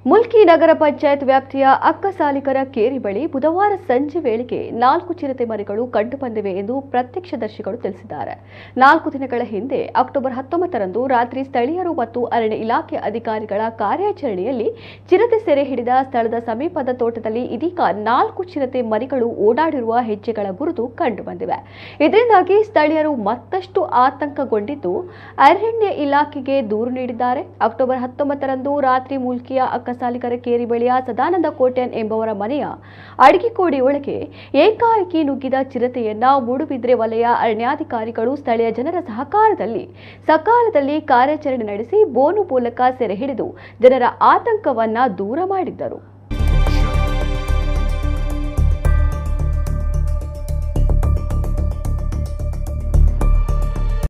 ಮುಲ್ಕಿ ನಗರ ಪಂಚಾಯತ್ ವ್ಯಾಪ್ತಿಯ ಅಕ್ಕಸಾಲಿಕರ ಕೇರಿ ಬಳಿ ಬುಧವಾರ ಸಂಜೆ ವೇಳೆಗೆ ನಾಲ್ಕು ಚಿರತೆ ಮರಿಗಳು ಕಂಡುಬಂದಿವೆ ಎಂದು ಪ್ರತ್ಯಕ್ಷದರ್ಶಿಗಳು ತಿಳಿಸಿದ್ದಾರೆ ನಾಲ್ಕು ದಿನಗಳ ಹಿಂದೆ ಅಕ್ಟೋಬರ್ ಹತ್ತೊಂಬತ್ತರಂದು ರಾತ್ರಿ ಸ್ಥಳೀಯರು ಮತ್ತು ಅರಣ್ಯ ಇಲಾಖೆ ಅಧಿಕಾರಿಗಳ ಕಾರ್ಯಾಚರಣೆಯಲ್ಲಿ ಚಿರತೆ ಸೆರೆ ಹಿಡಿದ ಸ್ಥಳದ ಸಮೀಪದ ತೋಟದಲ್ಲಿ ಇದೀಗ ನಾಲ್ಕು ಚಿರತೆ ಮರಿಗಳು ಓಡಾಡಿರುವ ಹೆಜ್ಜೆಗಳ ಗುರುತು ಕಂಡುಬಂದಿವೆ ಇದರಿಂದಾಗಿ ಸ್ಥಳೀಯರು ಮತ್ತಷ್ಟು ಆತಂಕಗೊಂಡಿದ್ದು ಅರಣ್ಯ ಇಲಾಖೆಗೆ ದೂರು ನೀಡಿದ್ದಾರೆ ಅಕ್ಟೋಬರ್ ಹತ್ತೊಂಬತ್ತರಂದು ರಾತ್ರಿ ಮುಲ್ಕಿಯ ಅಕ್ಕಸಾಲಿಕರ ಕೇರಿ ಬಳಿಯ ಸದಾನಂದ ಕೋಟ್ಯನ್ ಎಂಬವರ ಮನೆಯ ಅಡಿಗೆಕೋಡಿ ಒಳಗೆ ಏಕಾಏಕಿ ನುಗ್ಗಿದ ಚಿರತೆಯನ್ನ ಮೂಡುಬಿದ್ರೆ ವಲಯ ಅರಣ್ಯಾಧಿಕಾರಿಗಳು ಸ್ಥಳೀಯ ಜನರ ಸಹಕಾರದಲ್ಲಿ ಸಕಾಲದಲ್ಲಿ ಕಾರ್ಯಾಚರಣೆ ನಡೆಸಿ ಬೋನು ಮೂಲಕ ಸೆರೆ ಹಿಡಿದು ಜನರ ಆತಂಕವನ್ನ ದೂರ ಮಾಡಿದ್ದರು